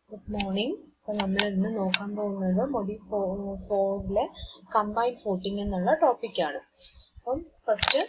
good morning അപ്പോൾ നമ്മൾ ഇന്ന് നോക്കാൻ പോകുന്നത് മൊഡ്യൂൾ ഫോ ഫോറിലെ കമ്പൈൻഡ് ഫോട്ടിംഗ് എന്നുള്ള ടോപ്പിക്കാണ് അപ്പം ഫസ്റ്റ്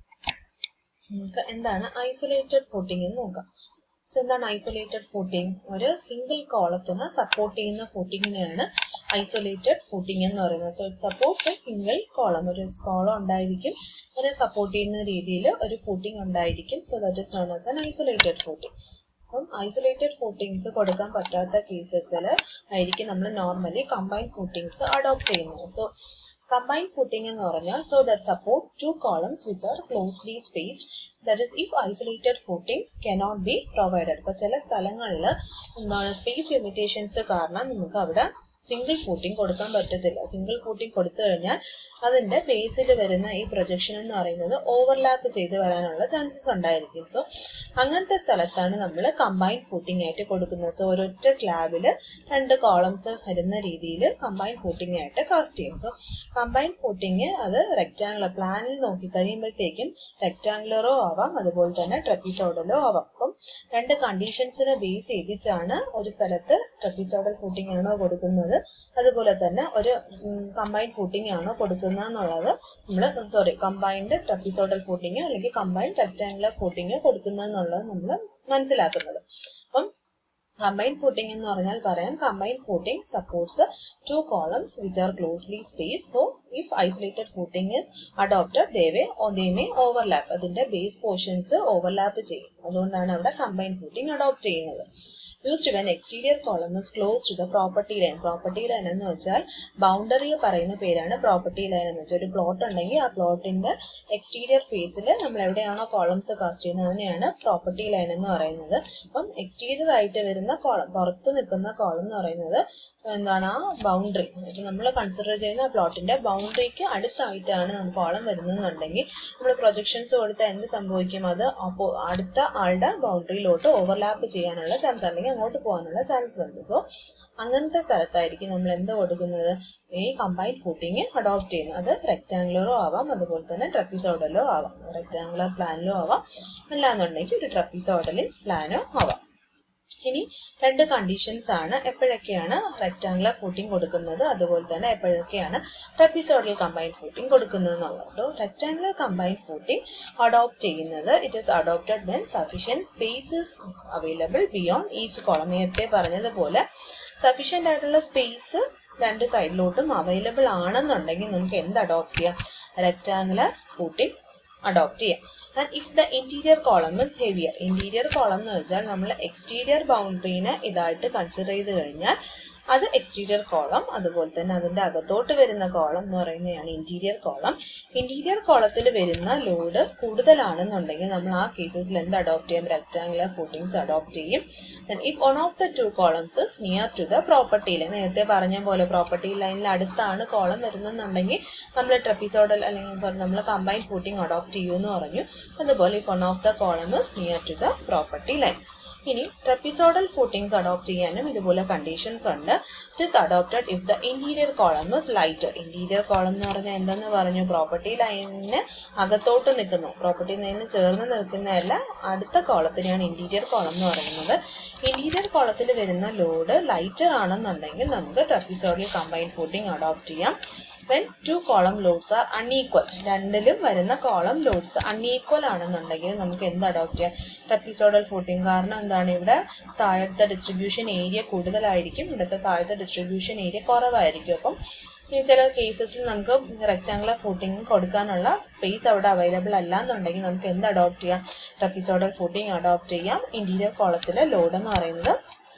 നമുക്ക് എന്താണ് ഐസൊലേറ്റഡ് ഫോട്ടിംഗ് എന്ന് നോക്കാം സോ എന്താണ് ഐസൊലേറ്റഡ് ഫോട്ടിംഗ് ഒരു സിംഗിൾ കോളത്തിന് സപ്പോർട്ട് ചെയ്യുന്ന ഫോട്ടിങ്ങിനെയാണ് ഐസൊലേറ്റഡ് ഫോട്ടിംഗ് എന്ന് പറയുന്നത് so it supports a single column ഒരു കോളം ഉണ്ടായിരിക്കും അതിനെ സപ്പോർട്ട് ചെയ്യുന്ന രീതിയിൽ ഒരു ഫൂട്ടിംഗ് ഉണ്ടായിരിക്കും so that is known as an isolated footing അപ്പം ഐസൊലേറ്റഡ് ഫൂട്ടിങ്സ് കൊടുക്കാൻ പറ്റാത്ത കേസസിൽ ആയിരിക്കും നമ്മൾ നോർമലി കമ്പൈൻഡ് ഫൂട്ടിങ്സ് അഡോപ്റ്റ് ചെയ്യുന്നത് സോ കമ്പൈൻഡ് ഫൂട്ടിംഗ് എന്ന് പറഞ്ഞാൽ so that support two columns which are closely spaced that is if isolated footings cannot be provided ഇപ്പൊ ചില സ്ഥലങ്ങളിൽ എന്താണ് സ്പേസ് ലിമിറ്റേഷൻസ് കാരണം നമുക്ക് അവിടെ സിംഗിൾ ഫൂട്ടിംഗ് കൊടുക്കാൻ പറ്റത്തില്ല സിംഗിൾ ഫൂട്ടിംഗ് കൊടുത്തു കഴിഞ്ഞാൽ അതിന്റെ ബേസിൽ വരുന്ന ഈ പ്രൊജക്ഷൻ എന്ന് പറയുന്നത് ഓവർലാപ്പ് ചെയ്ത് വരാനുള്ള ചാൻസസ് ഉണ്ടായിരിക്കും സോ അങ്ങനത്തെ സ്ഥലത്താണ് നമ്മൾ കമ്പൈൻഡ് ഫൂട്ടിംഗ് ആയിട്ട് കൊടുക്കുന്നത് സോ ഒരൊറ്റ സ്ലാബിൽ രണ്ട് കോളംസ് വരുന്ന രീതിയിൽ കമ്പൈൻഡ് ഫൂട്ടിംഗ് ആയിട്ട് കാസ്റ്റ് ചെയ്യും സോ കമ്പൈൻഡ് ഫൂട്ടിംഗ് അത് റെക്റ്റാങ്കുലർ പ്ലാനിൽ നോക്കി കഴിയുമ്പോഴത്തേക്കും റെക്റ്റാങ്കുലറോ ആവാം അതുപോലെ തന്നെ ട്രപ്പിസോഡലോ ആവാം അപ്പം രണ്ട് കണ്ടീഷൻസിനെ ബേസ് ചെയ്തിട്ടാണ് ഒരു സ്ഥലത്ത് ട്രപ്പിസോഡൽ ഫൂട്ടിംഗ് ആണോ കൊടുക്കുന്നത് അതുപോലെ തന്നെ ഒരു കമ്പൈൻഡ് ഫൂട്ടിംഗ് ആണോ കൊടുക്കുന്നത് എന്നുള്ളത് നമ്മൾ സോറി കമ്പൈൻഡ് ട്രപ്പിസോഡൽ ഫൂട്ടിംഗ് അല്ലെങ്കിൽ കമ്പൈൻഡ് റെക്ടാങ്കുലർ ഫൂട്ടിംഗ് കൊടുക്കുന്നത് എന്നുള്ളത് നമ്മൾ മനസ്സിലാക്കുന്നത് അപ്പം കമ്പൈൻഡ് ഫൂട്ടിംഗ് എന്ന് പറഞ്ഞാൽ പറയാം combined footing supports two columns which are closely space so if isolated footing is adopted ദേവേ ദേ മേ ഓവർലാപ്പ് അതിന്റെ ബേസ് പോർഷൻസ് ഓവർലാപ്പ് ചെയ്യും അതുകൊണ്ടാണ് അവിടെ കമ്പൈൻഡ് ഫൂട്ടിംഗ് അഡോപ്റ്റ് ചെയ്യുന്നത് used when exterior column is close to the property line property line എന്ന് വെച്ചാൽ boundary പറയുന്ന പേരാണ് പ്രോപ്പർട്ടി ലൈൻ എന്ന് വെച്ചാൽ ഒരു പ്ലോട്ട് ഉണ്ടെങ്കിൽ ആ പ്ലോട്ടിന്റെ എക്സ്റ്റീരിയർ ഫേസിൽ നമ്മൾ എവിടെയാണോ കോളംസ് കാസ്റ്റ് ചെയ്യുന്നത് അതിനെയാണ് പ്രോപ്പർട്ടി ലൈൻ എന്ന് പറയുന്നത് അപ്പം എക്സ്റ്റീരിയർ ആയിട്ട് വരുന്ന കോളം പുറത്ത് നിൽക്കുന്ന കോളം എന്ന് പറയുന്നത് എന്താണ് ആ ബൗണ്ടറി നമ്മൾ കൺസിഡർ ചെയ്യുന്ന പ്ലോട്ടിന്റെ ബൗണ്ടറിക്ക് അടുത്തായിട്ടാണ് നമുക്ക് കോളം വരുന്നതെന്നുണ്ടെങ്കിൽ നമ്മൾ പ്രൊജക്ഷൻസ് കൊടുത്താൽ എന്ത് സംഭവിക്കും അത് അപ്പോ അടുത്ത ആളുടെ ബൗണ്ടറിയിലോട്ട് ഓവർലാപ്പ് ചെയ്യാനുള്ള ചാൻസ് അല്ലെങ്കിൽ അങ്ങോട്ട് പോകാനുള്ള ചാൻസസ് ഉണ്ട് സോ അങ്ങനത്തെ സ്ഥലത്തായിരിക്കും നമ്മൾ എന്ത് കൊടുക്കുന്നത് ഈ കമ്പൈൻഡ് ഫൂട്ടിങ് അഡോപ്റ്റ് ചെയ്യുന്നത് അത് റെക്ടാങ്കുലറോ ആവാം അതുപോലെ തന്നെ ട്രപ്പിസോഡലോ ആവാം റെക്ടാങ്കുലർ പ്ലാനിലോ ആവാം അല്ലാന്നുണ്ടെങ്കിൽ ഒരു ട്രപ്പിസോഡലിൽ പ്ലാനോ ആവാം ഇനി രണ്ട് കണ്ടീഷൻസ് ആണ് എപ്പോഴൊക്കെയാണ് റെക്ടാങ്കുലർ ഫൂട്ടിംഗ് കൊടുക്കുന്നത് അതുപോലെ തന്നെ എപ്പോഴൊക്കെയാണ് ട്രപ്പിസോഡൽ കമ്പൈൻഡ് ഫൂട്ടിംഗ് കൊടുക്കുന്നത് എന്നുള്ളത് so rectangular combined footing adopt ചെയ്യുന്നത് it is adopted when sufficient spaces available beyond each column നേരത്തെ പറഞ്ഞതുപോലെ സഫീഷ്യൻ്റ് ആയിട്ടുള്ള സ്പേസ് രണ്ട് സൈഡിലോട്ടും അവൈലബിൾ ആണെന്നുണ്ടെങ്കിൽ നമുക്ക് എന്ത് അഡോപ്റ്റ് ചെയ്യാം റെക്ടാങ്കുലർ ഫൂട്ടിംഗ് അഡോപ്റ്റ് ചെയ്യാം and if the interior column is heavier interior column എന്ന് വെച്ചാൽ നമ്മൾ എക്സ്റ്റീരിയർ ബൗണ്ടറീനെ ഇതായിട്ട് കൺസിഡർ ചെയ്ത് കഴിഞ്ഞാൽ അത് എക്സ്റ്റീരിയർ കോളം അതുപോലെ തന്നെ അതിന്റെ അകത്തോട്ട് വരുന്ന കോളം എന്ന് പറയുന്നതാണ് ഇന്റീരിയർ കോളം ഇന്റീരിയർ കോളത്തിൽ വരുന്ന ലോഡ് കൂടുതലാണെന്നുണ്ടെങ്കിൽ നമ്മൾ ആ കേസസിൽ എന്ത് അഡോപ്റ്റ് ചെയ്യും റെക്ടാങ്കുലർ ഫൂട്ടിങ്സ് അഡോപ്റ്റ് ചെയ്യും if one of the two columns is near to the property line നേരത്തെ പറഞ്ഞ പോലെ പ്രോപ്പർട്ടി ലൈനിൽ അടുത്താണ് കോളം വരുന്നെന്നുണ്ടെങ്കിൽ നമ്മൾ ട്രപ്പിസോഡൽ അല്ലെങ്കിൽ സോറി നമ്മൾ കമ്പൈൻഡ് ഫൂട്ടിംഗ് അഡോപ്റ്റ് ചെയ്യുമെന്ന് പറഞ്ഞു അതുപോലെ if one of the column is near to the property line ഇനി ട്രപ്പിസോഡൽ ഫൂട്ടിങ്സ് അഡോപ്റ്റ് ചെയ്യാനും ഇതുപോലെ കണ്ടീഷൻസ് ഉണ്ട് it is adopted if the interior column is lighter interior column എന്ന് പറഞ്ഞാൽ എന്തെന്ന് പറഞ്ഞു പ്രോപ്പർട്ടി ലൈനിന് അകത്തോട്ട് നിൽക്കുന്നു പ്രോപ്പർട്ടി ലൈനിന് ചേർന്ന് നിൽക്കുന്നതല്ല അടുത്ത കോളത്തിനെയാണ് ഇന്റീരിയർ കോളം എന്ന് പറയുന്നത് ഇന്റീരിയർ കോളത്തിൽ വരുന്ന ലോഡ് ലൈറ്റർ ആണെന്നുണ്ടെങ്കിൽ നമുക്ക് ട്രപ്പിസോഡൽ കമ്പൈൻഡ് ഫൂട്ടിംഗ് അഡോപ്റ്റ് ചെയ്യാം when two column loads are unequal രണ്ടിലും വരുന്ന കോളം ലോഡ്സ് അൺഈക്വൽ ആണെന്നുണ്ടെങ്കിൽ നമുക്ക് എന്ത് അഡോപ്റ്റ് ചെയ്യാം ട്രപ്പിസോഡൽ ഫൂട്ടിംഗ് കാരണം എന്താണ് ഇവിടെ താഴത്തെ ഡിസ്ട്രിബ്യൂഷൻ ഏരിയ കൂടുതലായിരിക്കും ഇവിടുത്തെ താഴത്തെ ഡിസ്ട്രിബ്യൂഷൻ ഏരിയ കുറവായിരിക്കും അപ്പം ഈ ചില കേസസിൽ നമുക്ക് റെക്ടാങ്കുലർ ഫൂട്ടിംഗ് കൊടുക്കാനുള്ള സ്പേസ് അവിടെ അവൈലബിൾ അല്ല എന്നുണ്ടെങ്കിൽ നമുക്ക് എന്ത് അഡോപ്റ്റ് ചെയ്യാം ട്രപ്പിസോഡൽ ഫൂട്ടിംഗ് അഡോപ്റ്റ് ചെയ്യാം ഇന്റീരിയർ കോളത്തിലെ ലോഡ് എന്ന് പറയുന്നത്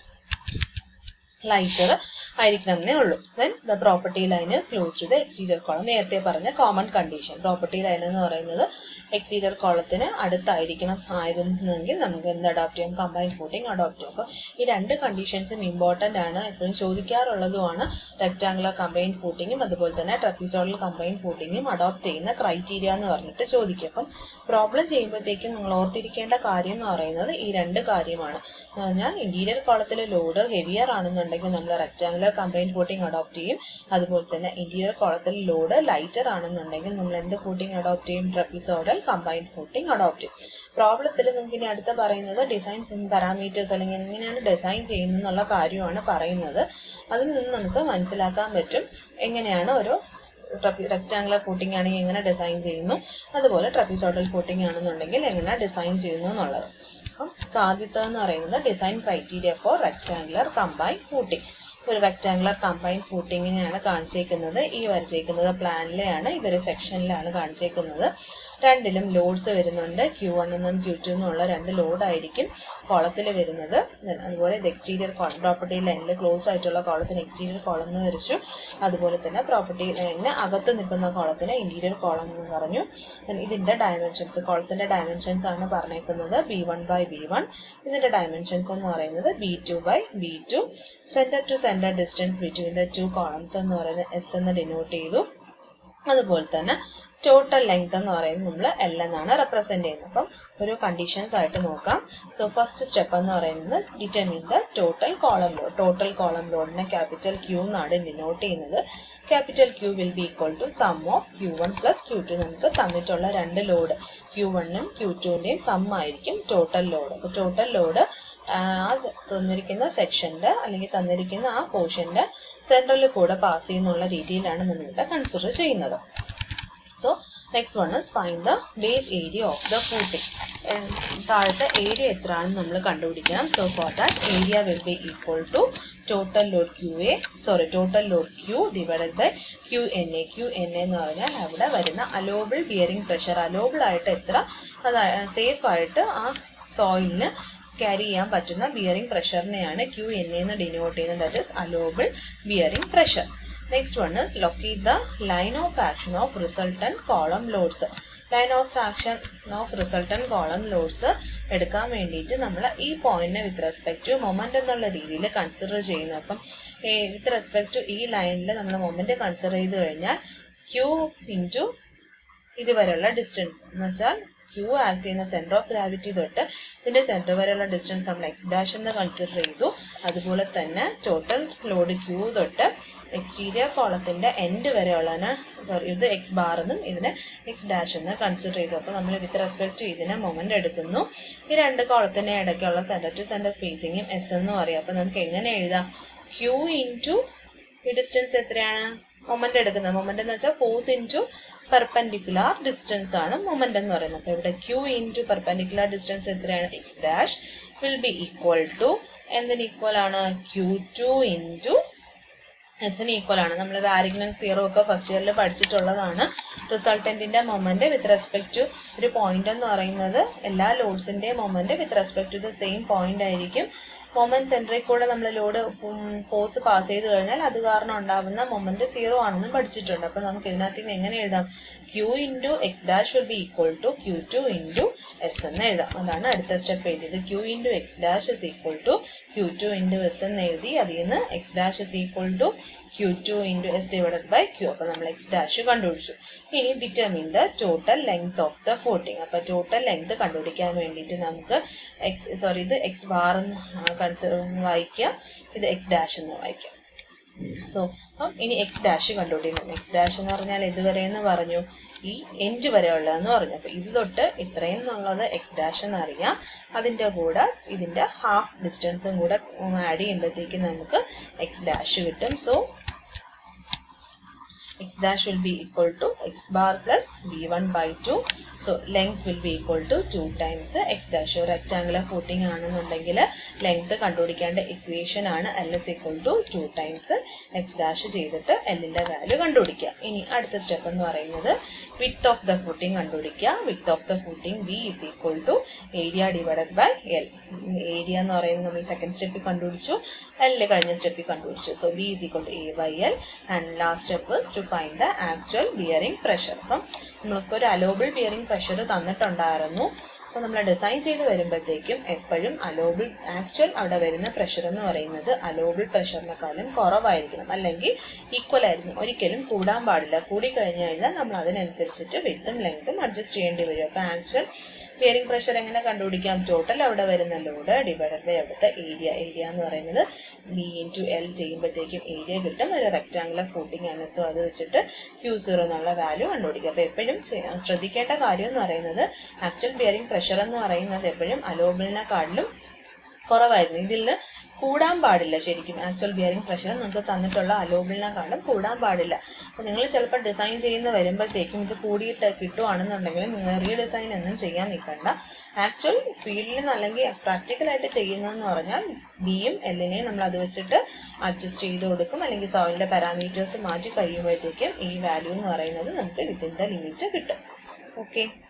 ലൈറ്റർ ആയിരിക്കണമെന്നേ ഉള്ളൂ then the property line is close to the exterior column നേരത്തെ പറഞ്ഞ കോമൺ കണ്ടീഷൻ പ്രോപ്പർട്ടി ലൈൻ എന്ന് പറയുന്നത് എക്സ്റ്റീരിയർ കോളത്തിന് അടുത്തായിരിക്കണം ആയിരുന്നെങ്കിൽ നമുക്ക് എന്ത് അഡോപ്റ്റ് ചെയ്യാം കമ്പൈൻഡ് ഫൂട്ടിംഗ് അഡോപ്റ്റ് ചെയ്യാം അപ്പോൾ ഈ രണ്ട് കണ്ടീഷൻസും ഇമ്പോർട്ടൻ്റ് ആണ് എപ്പോഴും ചോദിക്കാറുള്ളതുമാണ് റെക്ടാങ്കുലർ കമ്പൈൻഡ് ഫൂട്ടിങ്ങും അതുപോലെ തന്നെ ട്രപ്പിസോഡൽ കമ്പൈൻഡ് ഫൂട്ടിങ്ങും അഡോപ്റ്റ് ചെയ്യുന്ന ക്രൈറ്റീരിയ എന്ന് പറഞ്ഞിട്ട് ചോദിക്കും അപ്പം പ്രോബ്ലം ചെയ്യുമ്പോഴത്തേക്കും നിങ്ങൾ ഓർത്തിരിക്കേണ്ട കാര്യം എന്ന് പറയുന്നത് ഈ രണ്ട് കാര്യമാണ് എന്ന് പറഞ്ഞാൽ ഇന്റീരിയർ കോളത്തിലെ ലോഡ് ഹെവിയർ ആണെന്നുണ്ടെങ്കിൽ ആണെന്നുണ്ടെങ്കിൽ നമ്മൾ റെക്ടാങ്കുലർ കമ്പൈൻഡ് ഫൂട്ടിംഗ് അഡോപ്റ്റ് ചെയ്യും അതുപോലെ തന്നെ ഇന്റീരിയർ കോളത്തിൽ ലോഡ് ലൈറ്റർ ആണെന്നുണ്ടെങ്കിൽ നമ്മൾ എന്ത് ഫൂട്ടിംഗ് അഡോപ്റ്റ് ചെയ്യും ട്രപ്പിസോഡൽ കമ്പൈൻഡ് ഫൂട്ടിംഗ് അഡോപ്റ്റ് ചെയ്യും പ്രോബ്ലത്തിൽ നിങ്ങൾക്ക് ഇനി അടുത്ത പറയുന്നത് ഡിസൈൻ പാരാമീറ്റേഴ്സ് അല്ലെങ്കിൽ എങ്ങനെയാണ് ഡിസൈൻ ചെയ്യുന്നത് എന്നുള്ള കാര്യമാണ് പറയുന്നത് അതിൽ നിന്ന് നമുക്ക് മനസ്സിലാക്കാൻ പറ്റും എങ്ങനെയാണ് ഒരു റെക്ടാങ്കുലർ ഫൂട്ടിംഗ് ആണെങ്കിൽ എങ്ങനെ ഡിസൈൻ ചെയ്യുന്നു അതുപോലെ ട്രപ്പിസോഡൽ ഫൂട്ടിംഗ് ആണെന്നുണ്ടെങ്കിൽ എങ്ങനെ ഡിസൈൻ ചെയ്യുന്നു എന്നുള്ളത് അപ്പം ആദ്യത്തേന്ന് പറയുന്നത് design criteria for rectangular combine footing ഒരു റെക്ടാങ്കുലർ കമ്പൈൻ ഫൂട്ടിങ്ങിനെയാണ് കാണിച്ചേക്കുന്നത് ഈ വരച്ചേക്കുന്നത് പ്ലാനിലെയാണ് ഇതൊരു സെക്ഷനിലാണ് കാണിച്ചേക്കുന്നത് രണ്ടിലും ലോഡ്സ് വരുന്നുണ്ട് ക്യൂ വൺ എന്നും ക്യൂ ടു എന്നുള്ള രണ്ട് ലോഡ് ആയിരിക്കും കോളത്തിൽ വരുന്നത് അതുപോലെ ഇത് എക്സ്റ്റീരിയർ പ്രോപ്പർട്ടി ലൈനിൽ ക്ലോസ് ആയിട്ടുള്ള കോളത്തിന് എക്സ്റ്റീരിയർ കോളം എന്ന് വരച്ചു അതുപോലെ തന്നെ പ്രോപ്പർട്ടി ലൈനിന് അകത്ത് നിൽക്കുന്ന കോളത്തിന് ഇന്റീരിയർ കോളം എന്ന് പറഞ്ഞു ഇതിന്റെ ഡയമെൻഷൻസ് കോളത്തിന്റെ ഡയമെൻഷൻസ് ആണ് പറഞ്ഞേക്കുന്നത് B one by B one ഇതിന്റെ ഡയമെൻഷൻസ് എന്ന് പറയുന്നത് B two by B two center to center distance between the two columns എന്ന് പറയുന്നത് എസ് എന്ന് ഡിനോട്ട് ചെയ്തു അതുപോലെ തന്നെ ടോട്ടൽ ലെങ്ത് എന്ന് പറയുന്നത് നമ്മൾ എൽ എന്നാണ് റെപ്രസെന്റ് ചെയ്യുന്നത് അപ്പം ഒരു കണ്ടീഷൻസ് ആയിട്ട് നോക്കാം സോ ഫസ്റ്റ് സ്റ്റെപ്പ് എന്ന് പറയുന്നത് determine the total column load total column ലോഡിനെ ക്യാപിറ്റൽ ക്യൂ എന്നാണ് ഡിനോട്ട് ചെയ്യുന്നത് capital Q will be equal to sum of Q one plus Q two നമുക്ക് തന്നിട്ടുള്ള രണ്ട് ലോഡ് ക്യൂ വണ്ണും ക്യൂ ടുവിന്റെയും സം ആയിരിക്കും ടോട്ടൽ ലോഡ് അപ്പൊ ടോട്ടൽ ലോഡ് ആ തന്നിരിക്കുന്ന സെക്ഷന്റെ അല്ലെങ്കിൽ തന്നിരിക്കുന്ന ആ പോർഷന്റെ സെൻട്രലിൽ കൂടെ പാസ് ചെയ്യുന്നുള്ള രീതിയിലാണ് നമ്മളിവിടെ കൺസിഡർ ചെയ്യുന്നത് so next one is find the base area of the footing താഴത്തെ ഏരിയ എത്രയാണെന്ന് നമ്മൾ കണ്ടുപിടിക്കണം so for that area will be equal to total load Q A sorry total load Q divided by Q N A Q N A എന്ന് പറഞ്ഞാൽ അവിടെ വരുന്ന allowable bearing pressure allowable ആയിട്ട് എത്ര അതായത് സേഫ് ആയിട്ട് ആ സോയിലിന് ക്യാരി ചെയ്യാൻ പറ്റുന്ന ബിയറിംഗ് പ്രഷറിനെയാണ് ക്യു എൻ എന്ന് ഡിനോട്ട് ചെയ്യുന്നത് that is allowable bearing pressure next one is locate the line of action of resultant column loads line of action of resultant column loads എടുക്കാൻ വേണ്ടിയിട്ട് നമ്മൾ ഈ പോയിന്റിനെ വിത്ത് റെസ്പെക്ട് ടു മൊമെന്റ് എന്നുള്ള രീതിയിൽ കൺസിഡർ ചെയ്യുന്നു അപ്പം വിത്ത് റെസ്പെക്ട് ടു ഈ ലൈനിൽ നമ്മൾ മൊമെന്റ് കൺസിഡർ ചെയ്ത് കഴിഞ്ഞാൽ ക്യൂ ഇൻറ്റു ഇതുവരെയുള്ള ഡിസ്റ്റൻസ് എന്ന് വെച്ചാൽ ക്യൂ ആക്ട് ചെയ്യുന്ന സെന്റർ ഓഫ് ഗ്രാവിറ്റി തൊട്ട് ഇതിന്റെ സെന്റർ വരെയുള്ള ഡിസ്റ്റൻസ് നമ്മൾ എക്സ് ഡാഷ് എന്ന് കൺസിഡർ ചെയ്തു അതുപോലെ തന്നെ ടോട്ടൽ ലോഡ് ക്യൂ തൊട്ട് എക്സ്റ്റീരിയർ കോളത്തിന്റെ എൻഡ് വരെയുള്ളതിന് സോറി ഇത് എക്സ് ബാർ എന്നും ഇതിനെ എക്സ് ഡാഷ് എന്ന് കൺസിഡർ ചെയ്തു അപ്പോൾ നമ്മൾ വിത്ത് റെസ്പെക്ട് ടു ഇതിനെ മൊമെന്റ് എടുക്കുന്നു ഈ രണ്ട് കോളത്തിന്റെ ഇടയ്ക്കുള്ള സെന്റർ ടു സെന്റർ സ്പേസിങ്ങും എസ് എന്ന് പറയും അപ്പോൾ നമുക്ക് എങ്ങനെ എഴുതാം ക്യൂ ഇൻറ്റു ഈ ഡിസ്റ്റൻസ് എത്രയാണ് മൊമെന്റ് എടുക്കുന്നത് മൊമെന്റ് എന്ന് വെച്ചാൽ ഫോഴ്സ് ഇൻറ്റു പെർപെൻഡിക്കുലർ ഡിസ്റ്റൻസ് ആണ് മൊമെന്റ് എന്ന് പറയുന്നത് അപ്പൊ ഇവിടെ ക്യൂ ഇൻറ്റു പെർപെൻഡിക്കുലർ ഡിസ്റ്റൻസ് എത്രയാണ് X dash will be equal to എന്തിന് ഈക്വൽ ആണ് ക്യൂ ടു ഇൻറ്റു എസിന് ഈക്വൽ ആണ് നമ്മൾ വാരിഗ്നൻസ് തിയറും ഒക്കെ ഫസ്റ്റ് ഇയറിൽ പഠിച്ചിട്ടുള്ളതാണ് റിസൾട്ടന്റിന്റെ മൊമെന്റ് വിത്ത് റെസ്പെക്ട് ടു ഒരു പോയിന്റ് എന്ന് പറയുന്നത് എല്ലാ ലോഡ്സിന്റെയും moment with respect to the same point ആയിരിക്കും മൊമെന്റ് സെന്ററിൽ കൂടെ നമ്മൾ ലോഡ് ഫോഴ്സ് പാസ് ചെയ്ത് കഴിഞ്ഞാൽ അത് കാരണം ഉണ്ടാവുന്ന മൊമെന്റ് സീറോ ആണെന്നും പഠിച്ചിട്ടുണ്ട് അപ്പൊ നമുക്ക് ഇതിനകത്ത് നിന്ന് എങ്ങനെ എഴുതാം Q into X dash will be equal to Q two into S എന്ന് എഴുതാം അതാണ് അടുത്ത സ്റ്റെപ്പ് എഴുതിയത് Q into X dash is equal to Q two into S എന്ന് എഴുതി അതിൽ നിന്ന് X dash is equal to Q two into S divided by Q അപ്പൊ നമ്മൾ എക്സ് ഡാഷ് കണ്ടുപിടിച്ചു ഇനി determine the total length of the footing അപ്പൊ total length കണ്ടുപിടിക്കാൻ വേണ്ടിയിട്ട് നമുക്ക് എക്സ് സോറി ഇത് എക്സ് ബാർ എന്ന് കൺസിഡർ വായിക്കാം ഇത് എക്സ് ഡാഷ് എന്ന് വായിക്കാം സോ അപ്പം ഇനി എക്സ് ഡാഷ് കണ്ടുപിടിക്കണം എക്സ് ഡാഷ് എന്ന് പറഞ്ഞാൽ ഇതുവരെ എന്ന് പറഞ്ഞു ഈ എൻഡ് വരെ ഉള്ളതെന്ന് പറഞ്ഞു അപ്പൊ ഇത് തൊട്ട് ഇത്രയും എന്നുള്ളത് എക്സ് ഡാഷ് എന്ന് അറിയാം അതിന്റെ കൂടെ ഇതിന്റെ ഹാഫ് ഡിസ്റ്റൻസും കൂടെ ആഡ് ചെയ്യുമ്പോഴത്തേക്ക് നമുക്ക് എക്സ് ഡാഷ് കിട്ടും so x dash will be equal to x bar plus b1 by 2 so length will be equal to 2 times x dash rectangular footing ആണെന്നുണ്ടെങ്കിൽ ലെങ്ത് കണ്ടുപിടിക്കേണ്ട ഇക്വേഷൻ ആണ് L S equal to two times X dash ചെയ്തിട്ട് എല്ലിന്റെ value കണ്ടുപിടിക്കുക ഇനി അടുത്ത step എന്ന് പറയുന്നത് വിത്ത് ഓഫ് ദ ഫൂട്ടിംഗ് കണ്ടുപിടിക്കുക with of the footing B is equal to area divided by L area എന്ന് പറയുന്നത് നമ്മൾ സെക്കൻഡ് സ്റ്റെപ്പിൽ കണ്ടുപിടിച്ചു എല്ല് കഴിഞ്ഞ സ്റ്റെപ്പിൽ കണ്ടുപിടിച്ചു so B is equal to A by L and last step to find the actual bearing pressure അപ്പം നമ്മൾക്ക് ഒരു അലോബിൾ ബിയറിംഗ് പ്രഷർ തന്നിട്ടുണ്ടായിരുന്നു അപ്പോൾ നമ്മൾ ഡിസൈൻ ചെയ്ത് വരുമ്പോഴത്തേക്കും എപ്പോഴും അലോബിൾ ആക്ച്വൽ അവിടെ വരുന്ന പ്രഷർ എന്ന് പറയുന്നത് അലോബിൾ പ്രഷറിനെക്കാളും കുറവായിരിക്കണം അല്ലെങ്കിൽ ഈക്വൽ ആയിരിക്കും ഒരിക്കലും കൂടാൻ പാടില്ല കൂടി കഴിഞ്ഞു കഴിഞ്ഞാൽ നമ്മൾ അതിനനുസരിച്ചിട്ട് വിത്തും ലെങ്ത്തും അഡ്ജസ്റ്റ് ചെയ്യേണ്ടി വരും അപ്പോൾ ആക്ച്വൽ ബിയറിംഗ് പ്രഷർ എങ്ങനെ കണ്ടുപിടിക്കാം ടോട്ടൽ അവിടെ വരുന്ന ലോഡ് ഡിവൈഡഡ് ബൈ അവിടുത്തെ ഏരിയ ഏരിയ എന്ന് പറയുന്നത് ബി ഇൻറ്റു എൽ ചെയ്യുമ്പോഴത്തേക്കും ഏരിയ കിട്ടും ഒരു റെക്ടാങ്കുലർ ഫൂട്ടിംഗ് ആണ് സോ അത് വെച്ചിട്ട് ക്യൂ സീറോ എന്നുള്ള വാല്യൂ കണ്ടുപിടിക്കുക അപ്പൊ എപ്പോഴും ശ്രദ്ധിക്കേണ്ട കാര്യം എന്ന് പറയുന്നത് ആക്ച്വൽ ബിയറിംഗ് പ്രഷർ എന്ന് പറയുന്നത് എപ്പോഴും അലോബിളിനെക്കാട്ടിലും കുറവായിരുന്നു ഇതിൽ നിന്ന് കൂടാൻ പാടില്ല ശരിക്കും ആക്ച്വൽ ബിയറിംഗ് പ്രഷർ നിങ്ങൾക്ക് തന്നിട്ടുള്ള അലോബിളിനെക്കാളും കൂടാൻ പാടില്ല അപ്പൊ നിങ്ങൾ ചിലപ്പോൾ ഡിസൈൻ ചെയ്യുന്ന വരുമ്പോഴത്തേക്കും ഇത് കൂടിയിട്ട് കിട്ടുവാണെന്നുണ്ടെങ്കിൽ നിങ്ങൾ റീഡിസൈൻ ഒന്നും ചെയ്യാൻ നിൽക്കണ്ട ആക്ച്വൽ ഫീൽഡിൽ നിന്ന് അല്ലെങ്കിൽ പ്രാക്ടിക്കലായിട്ട് ചെയ്യുന്നതെന്ന് പറഞ്ഞാൽ ബിയും എല്ലിനെയും നമ്മൾ അത് വെച്ചിട്ട് അഡ്ജസ്റ്റ് ചെയ്ത് കൊടുക്കും അല്ലെങ്കിൽ സോയിലിന്റെ പാരാമീറ്റേഴ്സ് മാറ്റി കഴിയുമ്പോഴത്തേക്കും ഈ വാല്യൂ എന്ന് പറയുന്നത് നമുക്ക് വിത്തിൻ ദ ലിമിറ്റ് കിട്ടും ഓക്കെ